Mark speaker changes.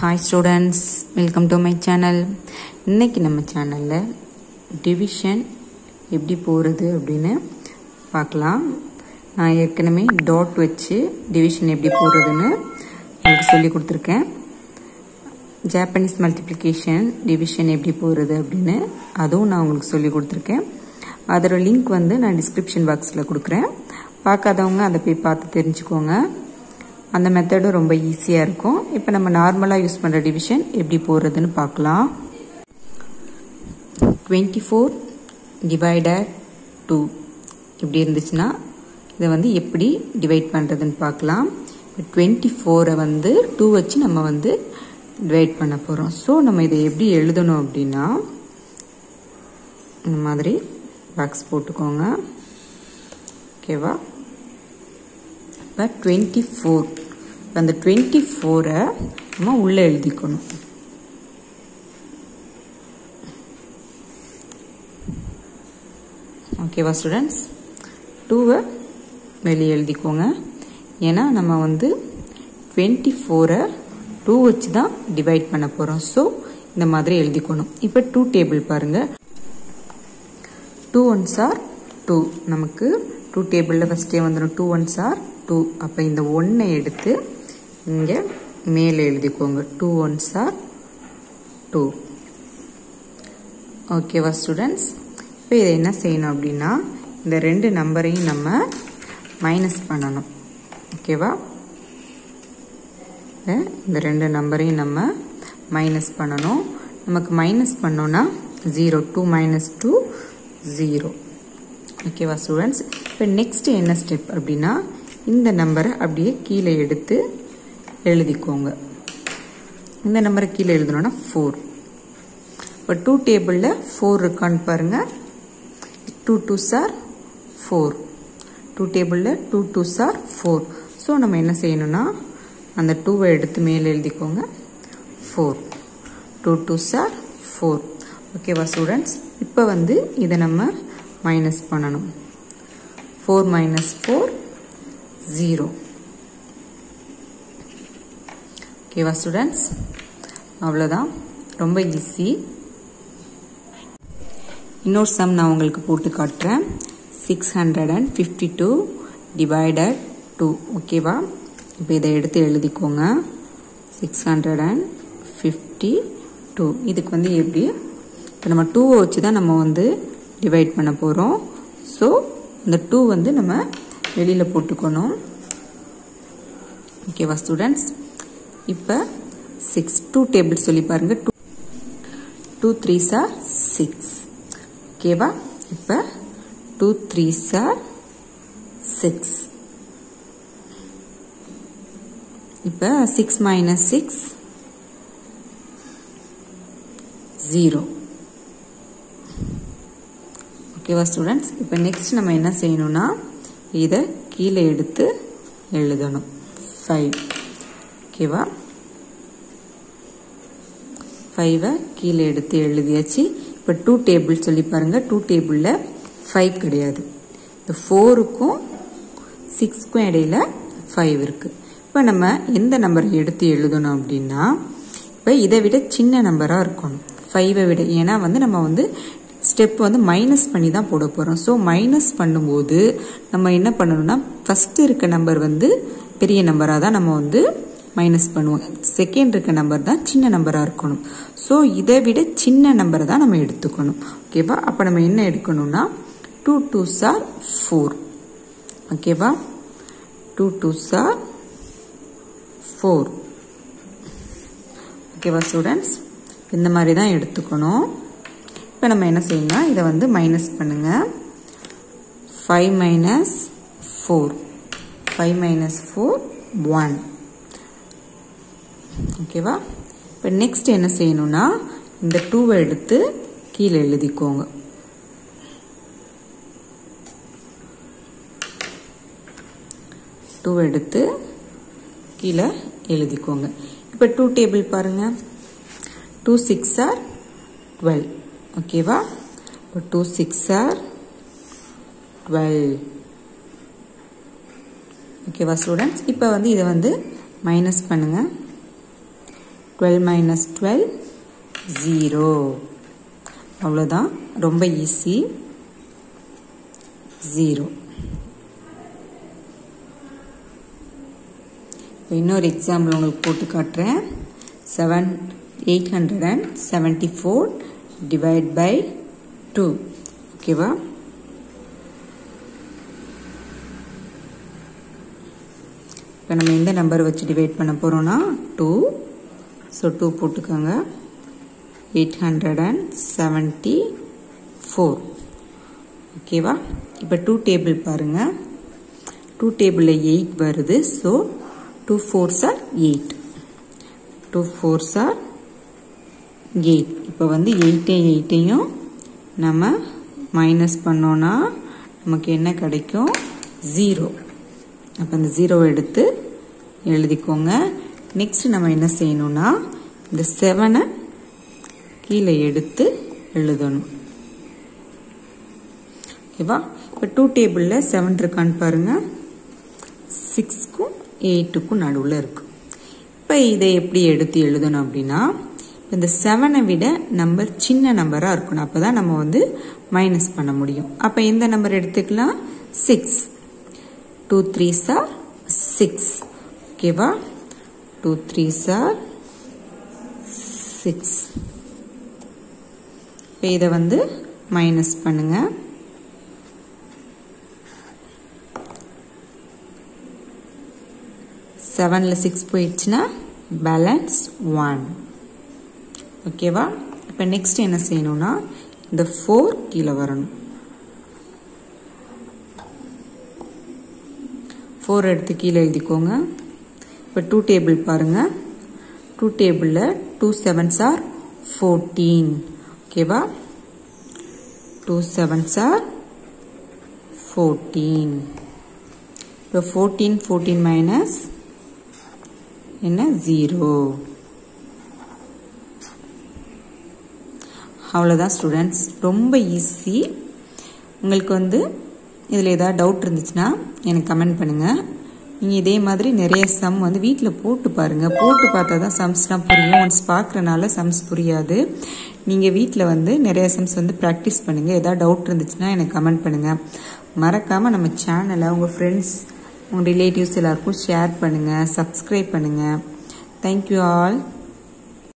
Speaker 1: hi students welcome to my channel இன்னைக்கு நம்ம சேனலில் டிவிஷன் எப்படி போகிறது அப்படின்னு பார்க்கலாம் நான் ஏற்கனவே டாட் வச்சு டிவிஷன் எப்படி போடுறதுன்னு உங்களுக்கு சொல்லி கொடுத்துருக்கேன் ஜாப்பனீஸ் மல்டிப்ளிகேஷன் டிவிஷன் எப்படி போகிறது அப்படின்னு அதுவும் நான் உங்களுக்கு சொல்லி கொடுத்துருக்கேன் அதோட லிங்க் வந்து நான் டிஸ்கிரிப்ஷன் பாக்ஸில் கொடுக்குறேன் பார்க்காதவங்க அதை போய் பார்த்து தெரிஞ்சுக்கோங்க அந்த மெத்தடும் ரொம்ப ஈஸியாக இருக்கும் இப்போ நம்ம நார்மலாக யூஸ் பண்ணுற டிவிஷன் எப்படி போடுறதுன்னு பார்க்கலாம் டுவெண்ட்டி ஃபோர் டிவைடட் டூ இப்படி இருந்துச்சுன்னா இதை வந்து எப்படி டிவைட் பண்ணுறதுன்னு பார்க்கலாம் இப்போ டுவெண்ட்டி ஃபோரை வந்து டூ வச்சு நம்ம வந்து டிவைட் பண்ண போகிறோம் ஸோ நம்ம இதை எப்படி எழுதணும் அப்படின்னா இந்த மாதிரி பாக்ஸ் போட்டுக்கோங்க ஓகேவா இப்போ டுவெண்ட்டி ஃபோர் அந்த டுவெண்ட்டி ஃபோரை நம்ம உள்ளே எழுதிக்கணும் ஓகேவா ஸ்டூடெண்ட்ஸ் டூவை வெளியே எழுதிக்கோங்க ஏன்னா நம்ம வந்து டுவெண்ட்டி ஃபோரை டூ வச்சு தான் டிவைட் பண்ண போகிறோம் ஸோ இந்த மாதிரி எழுதிக்கணும் இப்போ டூ டேபிள் பாருங்கள் டூ ஒன்ஸ் ஆர் டூ நமக்கு டூ டேபிளில் ஃபஸ்ட்டே வந்துடும் டூ ஒன்ஸ் ஆர் டூ அப்போ இந்த ஒன்றை எடுத்து இங்கே மேலே எழுதிக்கோங்க டூ ஒன்ஸ் ஆர் டூ ஓகேவா ஸ்டூடெண்ட்ஸ் இப்போ இதை என்ன செய்யணும் அப்படின்னா இந்த ரெண்டு நம்பரையும் நம்ம மைனஸ் பண்ணணும் ஓகேவா இந்த ரெண்டு நம்பரையும் நம்ம மைனஸ் பண்ணணும் நமக்கு மைனஸ் பண்ணோன்னா zero two minus two zero ஓகேவா ஸ்டூடெண்ட்ஸ் இப்போ நெக்ஸ்ட் என்ன ஸ்டெப் அப்படின்னா இந்த நம்பரை அப்படியே கீழே எடுத்து எழுதிக்கோங்க இந்த நம்பரை கீழே எழுதணும்னா ஃபோர் இப்போ டூ டேபிளில் ஃபோர் இருக்கான்னு பாருங்கள் two two are four two டேபிளில் two two are four so நம்ம என்ன செய்யணும்னா அந்த டூவை எடுத்து மேலே எழுதிக்கோங்க four two two are four ஓகேவா ஸ்டூடெண்ட்ஸ் இப்போ வந்து இதை நம்ம மைனஸ் பண்ணணும் ஃபோர் மைனஸ் ஃபோர் ஜீரோ ஓகேவா ஸ்டூடெண்ட்ஸ் அவ்வளோதான் ரொம்ப ஈஸி இன்னொரு சம் நான் உங்களுக்கு போட்டு காட்டுறேன் six hundred and fifty two divided two ஓகேவா இப்போ இதை எடுத்து எழுதிக்கோங்க six hundred and fifty two இதுக்கு வந்து எப்படி இப்போ நம்ம டூவை வச்சு தான் நம்ம வந்து டிவைட் பண்ண போகிறோம் ஸோ இந்த டூ வந்து நம்ம வெளியில் போட்டுக்கணும் ஓகேவா ஸ்டூடெண்ட்ஸ் இப்போ சிக்ஸ் டூ டேபிள் சொல்லி பாருங்கள் two two three are six ஓகேவா இப்போ டூ த்ரீ சார் சிக்ஸ் இப்போ சிக்ஸ் மைனஸ் சிக்ஸ் ஜீரோ ஓகேவா ஸ்டூடெண்ட்ஸ் இப்போ நெக்ஸ்ட் நம்ம என்ன செய்யணும்னா இதை கீழே எடுத்து எழுதணும் ஃபைவ் ஓகேவா ஃபைவை கீழே எடுத்து எழுதியாச்சு இப்போ டூ டேபிள் சொல்லி பாருங்கள் டூ டேபிளில் ஃபைவ் கிடையாது இந்த ஃபோருக்கும் சிக்ஸ்க்கும் இடையில ஃபைவ் இருக்குது இப்போ நம்ம எந்த நம்பரை எடுத்து எழுதணும் அப்படின்னா இப்போ இதை விட சின்ன நம்பராக இருக்கணும் ஃபைவை விட ஏன்னா வந்து நம்ம வந்து ஸ்டெப் வந்து மைனஸ் பண்ணி தான் போட போகிறோம் ஸோ மைனஸ் பண்ணும்போது நம்ம என்ன பண்ணணும்னா ஃபஸ்ட்டு இருக்க நம்பர் வந்து பெரிய நம்பராக தான் நம்ம வந்து மைனஸ் பண்ணுவோம் செகண்ட் இருக்க நம்பர் தான் சின்ன நம்பராக இருக்கணும் ஸோ இதை விட சின்ன நம்பரை தான் நம்ம எடுத்துக்கணும் ஓகேவா அப்போ நம்ம என்ன எடுக்கணும்னா டூ டூ சார் ஃபோர் ஓகேவா டூ டூ சார் ஃபோர் ஓகேவா ஸ்டூடெண்ட்ஸ் இந்த மாதிரி தான் எடுத்துக்கணும் இப்போ நம்ம என்ன செய்யணும்னா இதை வந்து மைனஸ் பண்ணுங்கள் five minus four five minus four one ஓகேவா இப்போ நெக்ஸ்ட் என்ன செய்யணும்னா இந்த டூவை எடுத்து கீழே எழுதிக்கோங்க டூ எடுத்து கீழே எழுதிக்கோங்க இப்போ டூ டேபிள் பாருங்கள் டூ சிக்ஸ் ஆர் டுவெல் ஓகேவா இப்போ டூ சிக்ஸ் ஆர் டுவெல் ஓகேவா ஸ்டூடெண்ட்ஸ் இப்போ வந்து இதை வந்து மைனஸ் பண்ணுங்கள் டுவெல் மைனஸ் டுவெல் ஜீரோ அவ்வளோதான் ரொம்ப ஈஸி ஜீரோ இன்னொரு எக்ஸாம்பிள் உங்களுக்கு போட்டு காட்டுறேன் seven eight hundred and seventy four divide by two ஓகேவா இப்போ நம்ம எந்த நம்பர் வச்சு டிவைட் பண்ண போகிறோம்னா டூ ஸோ டூ போட்டுக்கோங்க eight hundred and seventy four ஓகேவா இப்போ டூ டேபிள் பாருங்கள் டூ டேபிளில் எயிட் வருது so two fours are eight two fours are eight இப்போ வந்து எயிட்டையும் எயிட்டையும் நம்ம மைனஸ் பண்ணோன்னா நமக்கு என்ன கிடைக்கும் ஜீரோ அப்போ அந்த ஜீரோவை எடுத்து எழுதிக்கோங்க நெக்ஸ்ட் நம்ம என்ன செய்யணும்னா இந்த செவனை கீழே எடுத்து எழுதணும் ஓகேவா இப்போ டூ டேபிளில் செவன் இருக்கான்னு பாருங்கள் சிக்ஸ்க்கும் எயிட்டுக்கும் நடுவில் இருக்கும் இப்போ இதை எப்படி எடுத்து எழுதணும் அப்படின்னா இந்த செவனை விட நம்பர் சின்ன நம்பராக இருக்கணும் அப்போ தான் நம்ம வந்து மைனஸ் பண்ண முடியும் அப்போ எந்த நம்பர் எடுத்துக்கலாம் six two three are six ஓகேவா டூ த்ரீ சார் சிக்ஸ் இப்போ இதை வந்து மைனஸ் பண்ணுங்கள் செவனில் சிக்ஸ் போயிடுச்சுன்னா பேலன்ஸ் ஒன் ஓகேவா இப்போ நெக்ஸ்ட் என்ன செய்யணும்னா இந்த ஃபோர் கீழே வரணும் ஃபோர் எடுத்து கீழே எழுதிக்கோங்க இப்போ டூ டேபிள் பாருங்கள் டூ டேபிளில் டூ செவன்ஸ் ஆர் ஃபோர்டீன் ஓகேவா டூ செவன்ஸ் ஆர் ஃபோர்டீன் இப்போ ஃபோர்டீன் ஃபோர்டீன் மைனஸ் என்ன ஜீரோ அவ்வளோதான் ஸ்டூடெண்ட்ஸ் ரொம்ப ஈஸி உங்களுக்கு வந்து இதில் ஏதாவது டவுட் இருந்துச்சுன்னா எனக்கு கமெண்ட் பண்ணுங்கள் நீங்கள் இதே மாதிரி நிறைய சம் வந்து வீட்டில் போட்டு பாருங்கள் போட்டு பார்த்தா தான் சம்ஸ்லாம் புரியும் ஒன்ஸ் பார்க்குறனால சம்ஸ் புரியாது நீங்கள் வீட்டில் வந்து நிறைய சம்ஸ் வந்து ப்ராக்டிஸ் பண்ணுங்கள் ஏதாவது டவுட் இருந்துச்சுன்னா எனக்கு கமெண்ட் பண்ணுங்கள் மறக்காமல் நம்ம சேனலை உங்கள் ஃப்ரெண்ட்ஸ் உங்கள் ரிலேட்டிவ்ஸ் எல்லாருக்கும் ஷேர் பண்ணுங்கள் சப்ஸ்கிரைப் பண்ணுங்கள் தேங்க்யூ ஆல்